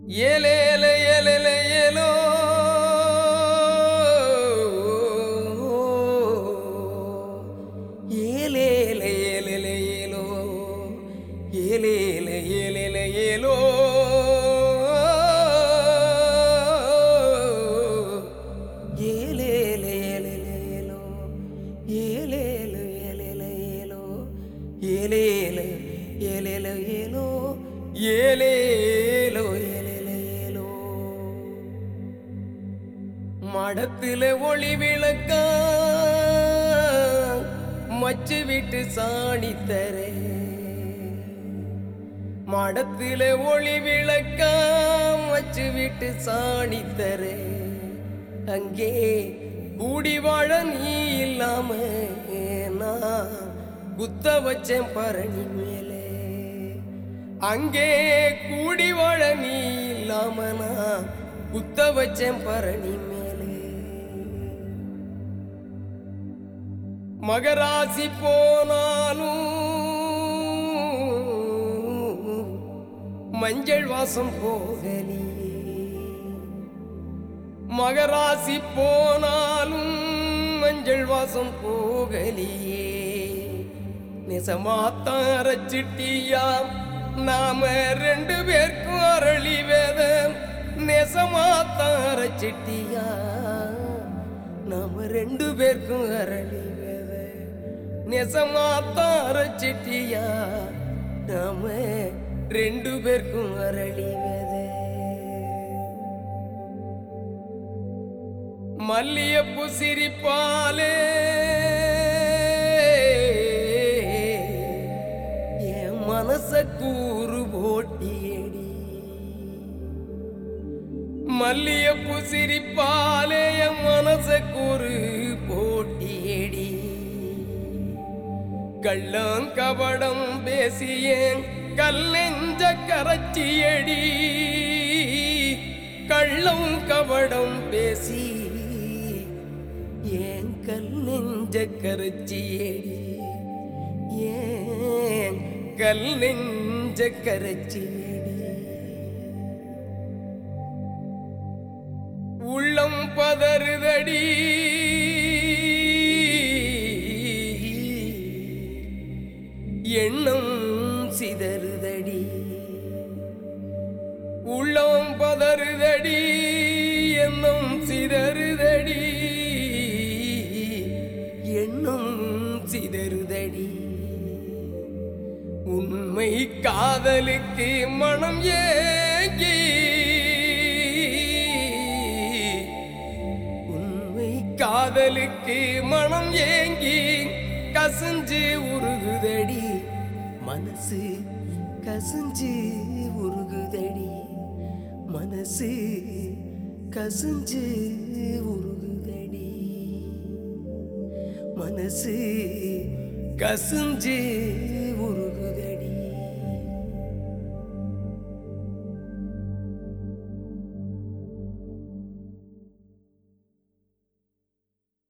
ஏலேல ஏலேல ஏலோ ஏலேல ஏலேல ஏலோ ஏலேல ஏலேல ஏலோ ஏலேல ஏலேல ஏலோ ஏலேல ஏலேல ஏலோ ஏலேல ஏலேல ஏலோ ஏலேலோ ஏலேல ஏலோ மடத்துல ஒளி விளக்க மச்சு விட்டு சாணி தரே மடத்துல ஒளி விளக்க மச்சு விட்டு சாணி தரே அங்கே கூடி வாழ நீ இல்லாம நான் குத்த வச்சேன் பரணி மேலே அங்கே கூடி வாழ நீ இல்லாம நான் குத்த வச்சேன் பரணி மேலே மகராசி போனாலும் மஞ்சள் வாசம் போகலியே மகராசி போனாலும் மஞ்சள் வாசம் போகலியே நெசமாத்தான் அரைச்சிட்டியா நாம ரெண்டு பேருக்கும் அரளி வேதம் நெசமாத்தான் அரைச்சிட்டியா நாம ரெண்டு பேருக்கும் அரளி வேத நெசமாத்தான் அரைச்சிட்டியா நாம ரெண்டு பேருக்கும் அரளி வேத மல்லியப்பு சிரிப்பாலே என் மனச கூறு போட்டியடி மல்லியப்பு சிரிப்பாலே என் மனச கூறு போட்டியடி கள்ளம் கபடம் பேசியேன் கல்லெஞ்ச கரச்சியடி கள்ளம் கபடம் பேசி ஏன் கல் நெஞ்ச கரைச்சியடி ஏன் கல் நெஞ்ச கரைச்சியடி உள்ளம் பதறுதடி எண்ணம் சிதறுதடி உள்ளம் பதறுதடி எண்ணம் சிதறுதடி எண்ணம் சிதறுதடி உண்மை காதலுக்கு மனம் ஏங்கி உண்மை காதலுக்கு மனம் ஏங்கி கசிஞ்சு உருகுதடி மனசு கசிஞ்சு உருகுதடி மனசு கசிஞ்சு உருகுதடி மனசு கசிஞ்சு உருகுதடி